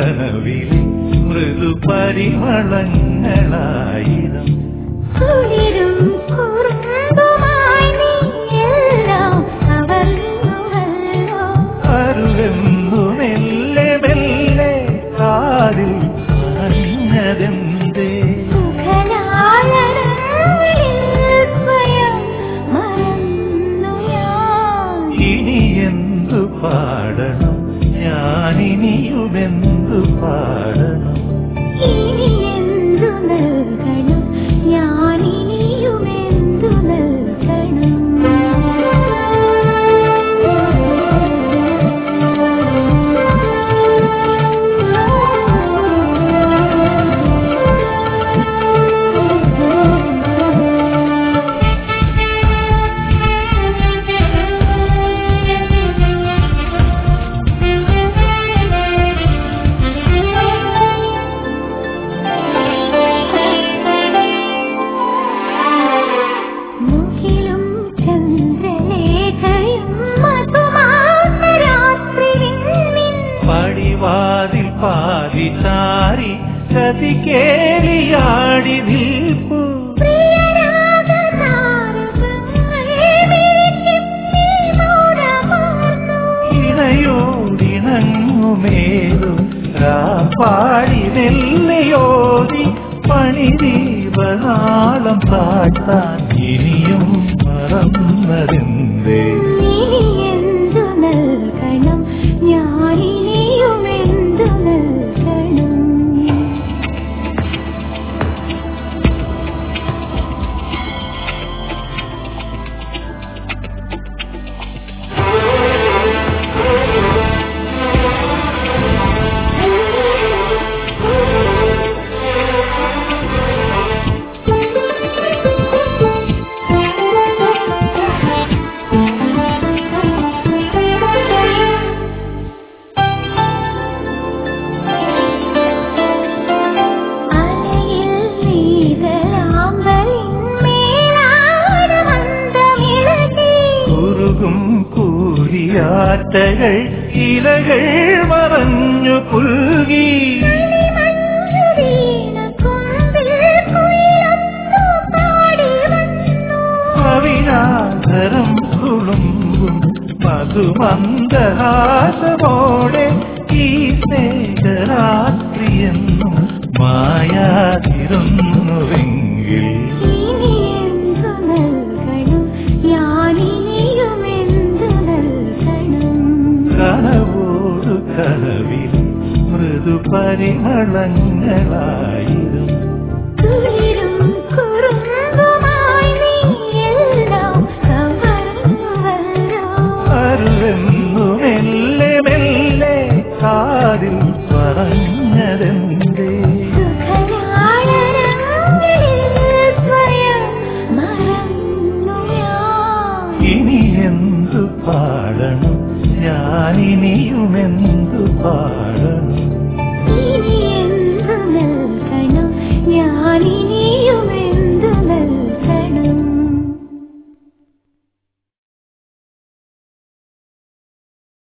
കനവിലെ മൃദു പരിമളങ്ങളായിരം കുളിരും കുറുമ്പുമായി നീയെല്ലാം കവർന്നുവല്ലോ. അരുവെന്നു മെല്ലെ മെല്ലെ കാതിൽ പറഞ്ഞതെന്തേ സുഖലാളനങ്ങളിൽ സ്വയം മറന്നു ഞാൻ. ഇനി എന്തു പാടണം ഞാനിനിയുമെന്തു പാടണം ഇനി എന്തു നൽകണം ഞാനിനിയുമെന്തു നൽകണം മുകിലും ചന്ദ്രലേഖയും മധുമാസരാത്രിയിൽ നിൻ പടിവാതിൽ പാതി ചാരി ചതി കേളിയാടി നിൽപ്പു ഇണയോടിണങ്ങുമേലും പാടി നെല്ലയോടി പണിദീപനാളം താഴ്ത്താൻ ഇനിയും മറന്നതെന്തേ എന്തു നൽകണം ഞാനിനിയും എന്തു നൽകണം അലയിൽ നീതലാമ്പലിൻ മേലാരമന്ദമിളകി കുറുകും കൂരിയാറ്റകൾ ഇലകൾ മറഞ്ഞു പുൽകി മഞ്ഞുവീണ കൊമ്പിൽ കുയിലൊന്നു പാടി വന്നു അവിനാധരം കുളുമ്പും മധുമന്ദഹാസമോടെ ഈ സ്നേഹരാത്രിയെന്നും മായാതിരുന്നുവെങ്കിൽ ഇനി എന്തു നൽകണം ഞാനിനിയും എന്തു നൽകണം കനവോടു കനവിൽ മൃദു പരിമളങ്ങളായിരുന്നു കുളിരും കുറുമ്പുമായി നീയെല്ലാം കവർന്നുവല്ലോ. അരുവെന്നു മെല്ലെ മെല്ലെ കാതിൽ പറഞ്ഞതെന്തേ സുഖലാളനങ്ങളിൽ സ്വയം മറന്നു ഞാൻ. ഇനി എന്തു പാടണം ഞാനിനിയുമെന്തു പാടണം